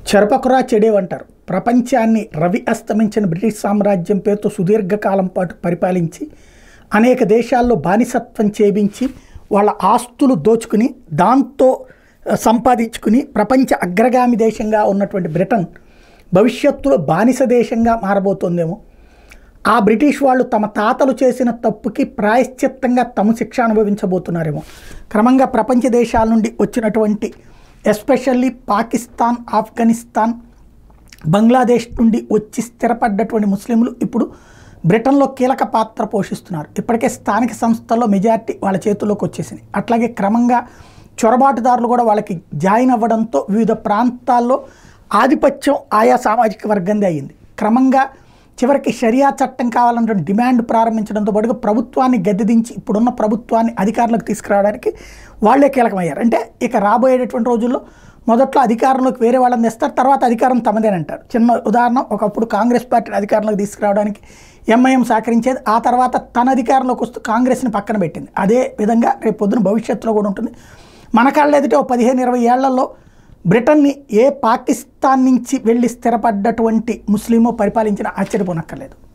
చెరపకురా చెడేవంటారు ప్రపంచాన్ని రవి అస్తమించిన బ్రిటిష్ సామ్రాజ్యం పేరుతో సుదీర్ఘకాలం పాటు పరిపాలించి అనేక దేశాల్లో బానిసత్వం చేయించి వాళ్ళ ఆస్తులు దోచుకుని దాంతో ఆ, సంపాదించుకుని ప్రపంచ అగ్రగామి దేశంగా ఉన్నటువంటి బ్రిటన్ భవిష్యత్తులో బానిస దేశంగా మారబోతోందేమో ఆ బ్రిటిష్ వాళ్ళు తమ తాతలు చేసిన తప్పుకి ప్రాయశ్చిత్తంగా తమ శిక్ష అనుభవించబోతున్నారేమో క్రమంగా ప్రపంచ దేశాల నుండి వచ్చినటువంటి ఎస్పెషల్లీ పాకిస్తాన్ ఆఫ్ఘనిస్తాన్ బంగ్లాదేశ్ నుండి వచ్చి స్థిరపడ్డటువంటి ముస్లింలు ఇప్పుడు బ్రిటన్లో కీలక పాత్ర పోషిస్తున్నారు ఇప్పటికే స్థానిక సంస్థల్లో మెజారిటీ వాళ్ళ చేతుల్లోకి వచ్చేసింది అట్లాగే క్రమంగా చొరబాటుదారులు కూడా వాళ్ళకి జాయిన్ అవ్వడంతో వివిధ ప్రాంతాల్లో ఆధిపత్యం ఆయా సామాజిక వర్గందే అయింది క్రమంగా చివరికి షరియా చట్టం కావాలన్న డిమాండ్ ప్రారంభించడంతో పాటుగా ప్రభుత్వాన్ని గద్దెదించి ఇప్పుడున్న ప్రభుత్వాన్ని అధికారంలోకి తీసుకురావడానికి వాళ్ళే కీలకమయ్యారు అంటే ఇక రాబోయేటటువంటి రోజుల్లో మొదట్లో అధికారంలోకి వేరే వాళ్ళని తెస్తారు తర్వాత అధికారం తమదేనంటారు చిన్న ఉదాహరణ ఒకప్పుడు కాంగ్రెస్ పార్టీని అధికారంలోకి తీసుకురావడానికి ఎంఐఎం సహకరించేది ఆ తర్వాత తన అధికారంలోకి వస్తూ కాంగ్రెస్ని పక్కన పెట్టింది అదే విధంగా రేపు పొద్దున భవిష్యత్తులో కూడా ఉంటుంది మన కాళ్ళ ఎదుట ఓ పదిహేను ఇరవై ఏళ్లలో బ్రిటన్ని ఏ పాకిస్తాన్ నుంచి వెళ్ళి స్థిరపడ్డటువంటి ముస్లిమో పరిపాలించిన ఆశ్చర్యపోనక్కర్లేదు